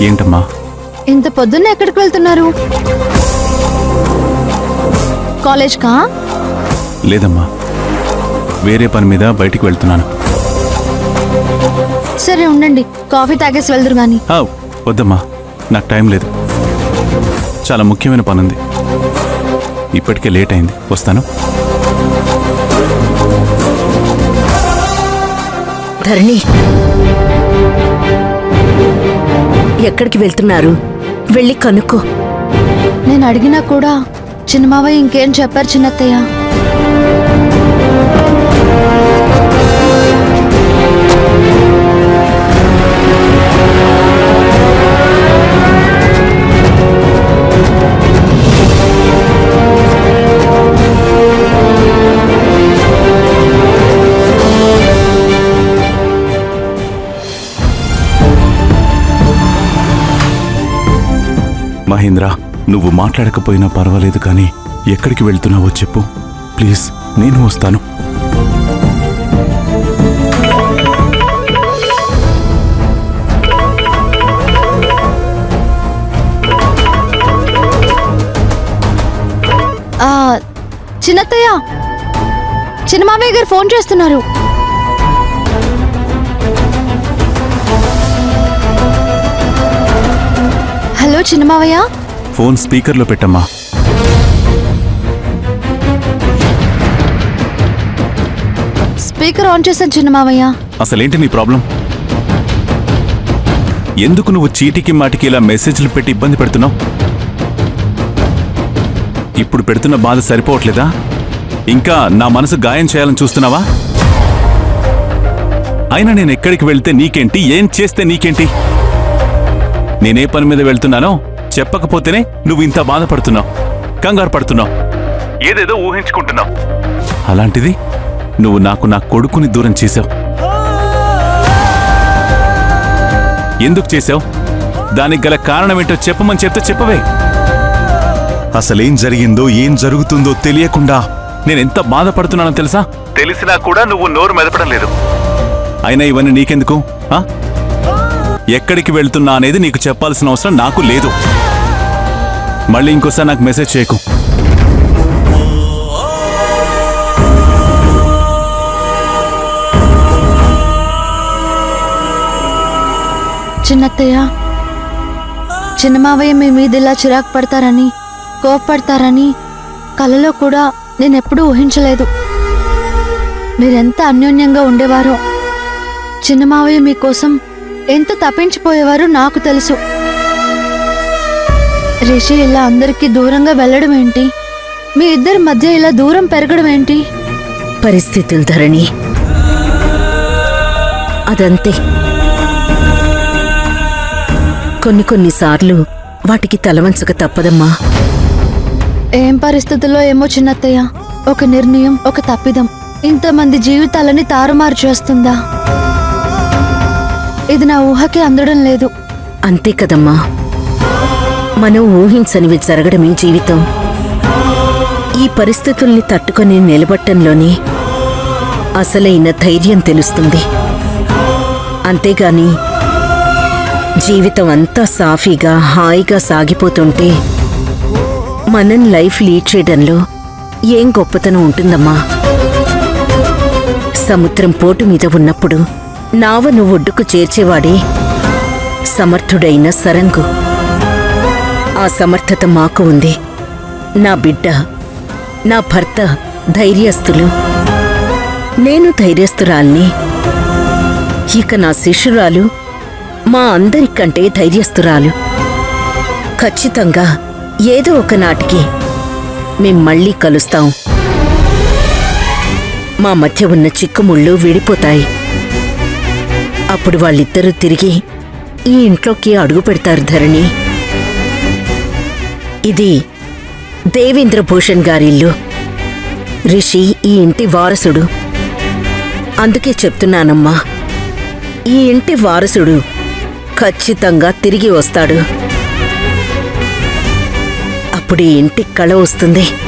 ఏంటమ్మా ఇంత పొద్దున్న ఎక్కడికి వెళ్తున్నారు కాలేజ్కా లేదమ్మా వేరే పని మీద బయటికి వెళ్తున్నాను సరే ఉండండి కాఫీ తాగేసి వెళ్దురు గాని ఆ, వద్దమ్మా నాకు టైం లేదు చాలా ముఖ్యమైన పని ఉంది ఇప్పటికే లేట్ అయింది వస్తాను ధరణి ఎక్కడికి వెళ్తున్నారు వెళ్ళి కనుక్కో నేను అడిగినా కూడా చిన్నమావయ్య ఇంకేం చెప్పారు చిన్నత్తయ్య మహేంద్ర నువ్వు మాట్లాడకపోయినా పర్వాలేదు కానీ ఎక్కడికి వెళ్తున్నావో చెప్పు ప్లీజ్ నేను వస్తాను ఆ, చిన్నత్తయ్య చిన్నమావయ్య గారు ఫోన్ చేస్తున్నారు హలో చిన్నమావయ్య ఫోన్ స్పీకర్లో పెట్టమ్మా స్పీకర్ ఆన్ చేశాను చిన్నమావయ్య అసలేంటి నీ ప్రాబ్లం ఎందుకు నువ్వు చీటికి మాటికి ఇలా మెసేజ్లు పెట్టి ఇబ్బంది పెడుతున్నావు ఇప్పుడు పెడుతున్న బాధ సరిపోవట్లేదా ఇంకా నా మనసు గాయం చేయాలని చూస్తున్నావా అయినా నేను ఎక్కడికి వెళ్తే నీకేంటి ఏం చేస్తే నీకేంటి నేనే పని మీద వెళ్తున్నానో చెప్పకపోతేనే నువ్వు ఇంత బాధపడుతున్నావు కంగారు పడుతున్నావు ఏదేదో ఊహించుకుంటున్నావు అలాంటిది నువ్వు నాకు నా కొడుకుని దూరం చేశావు ఎందుకు చేశావు దానికి గల కారణమేంటో చెప్పమని చెప్తే చెప్పవే అసలేం జరిగిందో ఏం జరుగుతుందో తెలియకుండా నేనెంత బాధపడుతున్నానో తెలుసా తెలిసినా కూడా నువ్వు నోరు మెదపడం లేదు అయినా ఇవన్నీ నీకెందుకు ఆ? ఎక్కడికి వెళ్తున్నా అనేది నీకు చెప్పాల్సిన అవసరం నాకు లేదు మళ్ళీ ఇంకోసారి నాకు మెసేజ్ చేయకు చిన్నత్తయ్య చిన్నమావయ్య మీ మీద ఇలా చిరాకు పడతారని కోప్పడతారని కలలో కూడా నేనెప్పుడూ ఊహించలేదు మీరెంత అన్యోన్యంగా ఉండేవారో చిన్నమావయ్య మీకోసం ఎంత తప్పించిపోయేవారో నాకు తెలుసు రిషి ఇలా అందరికీ దూరంగా వెళ్ళడం ఏంటి మీ ఇద్దరి మధ్య ఇలా దూరం పెరగడం ఏంటి పరిస్థితులు ధరణి అదంతే కొన్ని కొన్నిసార్లు వాటికి తలవంచక తప్పదమ్మా ఏం పరిస్థితుల్లో ఏమో చిన్నత్తయ్య ఒక నిర్ణయం ఒక తప్పిదం ఇంతమంది జీవితాలని తారుమారు చేస్తుందా ఇది నా ఊహకి అందడం లేదు అంతే కదమ్మా మనం ఊహించనివి జరగడమే జీవితం ఈ పరిస్థితుల్ని తట్టుకొని నిలబట్టంలోనే అసలైన ధైర్యం తెలుస్తుంది అంతేగాని జీవితం అంతా సాఫీగా హాయిగా సాగిపోతుంటే మనం లైఫ్ లీడ్ చేయడంలో ఏం గొప్పతనం ఉంటుందమ్మా సముద్రం పోటు మీద ఉన్నప్పుడు నావను ఒడ్డుకు చేర్చేవాడే సమర్థుడైన సరంగు ఆ సమర్థత మాకు ఉంది నా బిడ్డ నా భర్త ధైర్యస్తులు నేను ధైర్యస్తురాల్ని ఇక నా శిష్యురాలు మా అందరికంటే ధైర్యస్తురాలు ఖచ్చితంగా ఏదో ఒక నాటికి మేం మళ్ళీ కలుస్తాం మా మధ్య ఉన్న చిక్కుముళ్ళు విడిపోతాయి అప్పుడు వాళ్ళిద్దరూ తిరిగి ఈ ఇంట్లోకి అడుగు పెడతారు ధరణి ఇది దేవేంద్ర భూషణ్ గారిల్లు రిషి ఈ ఇంటి వారసుడు అందుకే చెప్తున్నానమ్మా ఈ ఇంటి వారసుడు ఖచ్చితంగా తిరిగి వస్తాడు అప్పుడు ఈ ఇంటికి కళ వస్తుంది